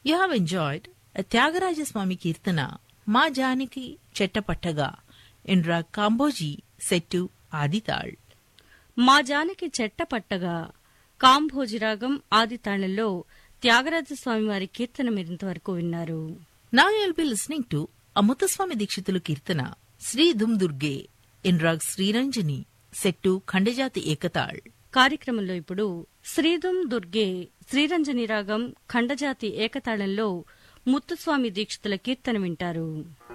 you have enjoyed Tyagarajaswami కీర్తన మా జానికి చెట్టపట్టగా ఇండ్రా కాంబోజీ సెట్టు ఆదితాళ్ మా జానకి చెట్ట పట్టగా కాంభోజిరాగం ఆది తాళంలో త్యాగరాజస్వామి వారి కీర్తన మీరింతవరకు విన్నారు Now you'll be listening to అమృతస్వామి Dikshitulu కీర్తన శ్రీ దుమ్ దుర్గే ఇన్రాగ్ శ్రీరంజని సెట్టు ఖండజాతి ఏకతాళ్ కార్యక్రమంలో ఇప్పుడు శ్రీదుం దుర్గే శ్రీరంజని రాగం ఖండజాతి ఏకతాళంలో ముత్తుస్వామి దీక్షితుల కీర్తన వింటారు